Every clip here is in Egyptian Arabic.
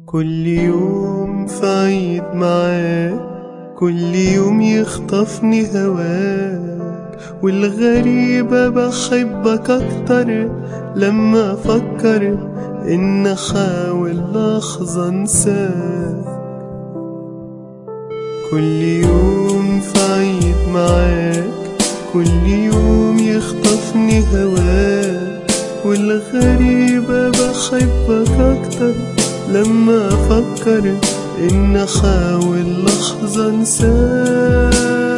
كل يوم في عيد معاك كل يوم يخطفني هواك والغريبة بحبك أكتر لما أفكر إن أحاول لحظة أنساك كل يوم في عيد معاك كل يوم يخطفني هواك والغريبة بحبك أكتر لما أفكر إن أحاول لحظة أنساك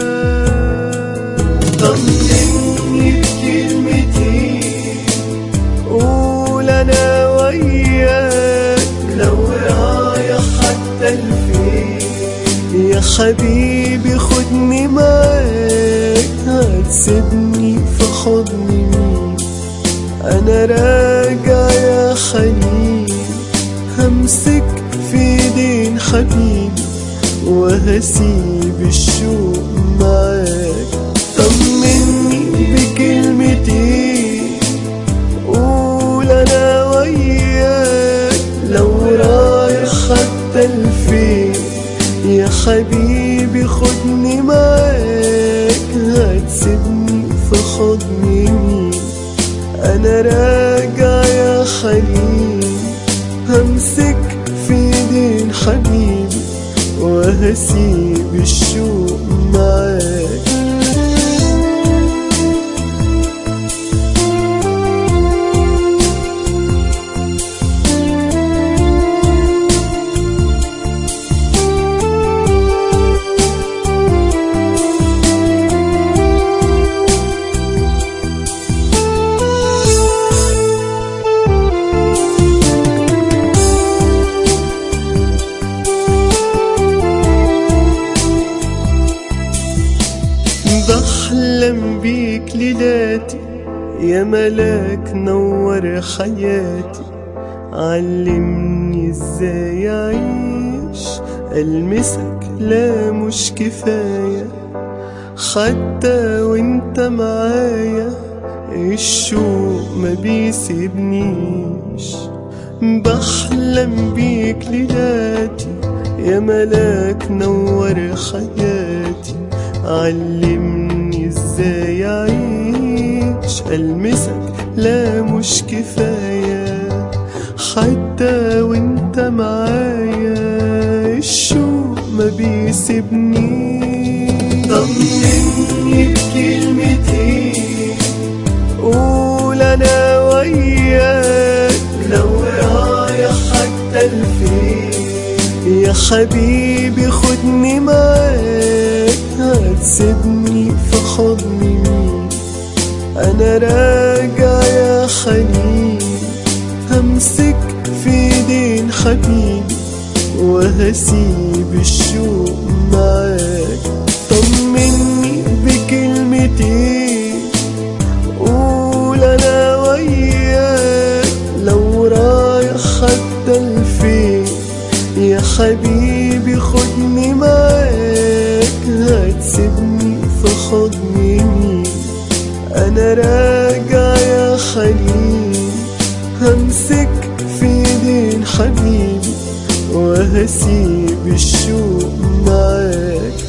طمني بكلمتين قول أنا وياك لو رايح حتى الفين يا حبيبي خدني معاك هتسيبني في حضني مين أنا راجع يا حنين همسك في ايدين حبيبي وهسيب الشوق معاك طمني بكلمتين قول انا وياك لو رايح حتى الفين يا حبيبي خدني معاك هتسيبني في حضني مين انا راجع يا حنين همسك في ايدين حبيبي وهسيب الشوق معاك بحلم بيك ليلاتي يا ملاك نور حياتي علمني ازاي اعيش المسك لا مش كفاية حتى وانت معايا الشوق ما بيسيبنيش بحلم بيك ليلاتي يا ملاك نور حياتي علمني ازاي اعيش المسك لا مش كفاية حتى وانت معايا الشوق ما بيسيبني طمني بكلمتين قول انا وياك لو رايح حتى الفين يا حبيبي خدني معاك هتسيبني في حضني مين انا راجع يا حنين همسك في ايدين حبيبي وهسيب الشوق معاك طمني بكلمتين قول انا وياك لو رايح حتى الفين يا حبيبي خدني معاك هتسيبني في حضني مين انا راجع يا حنين همسك في ايدين حبيبي وهسيب الشوق معاك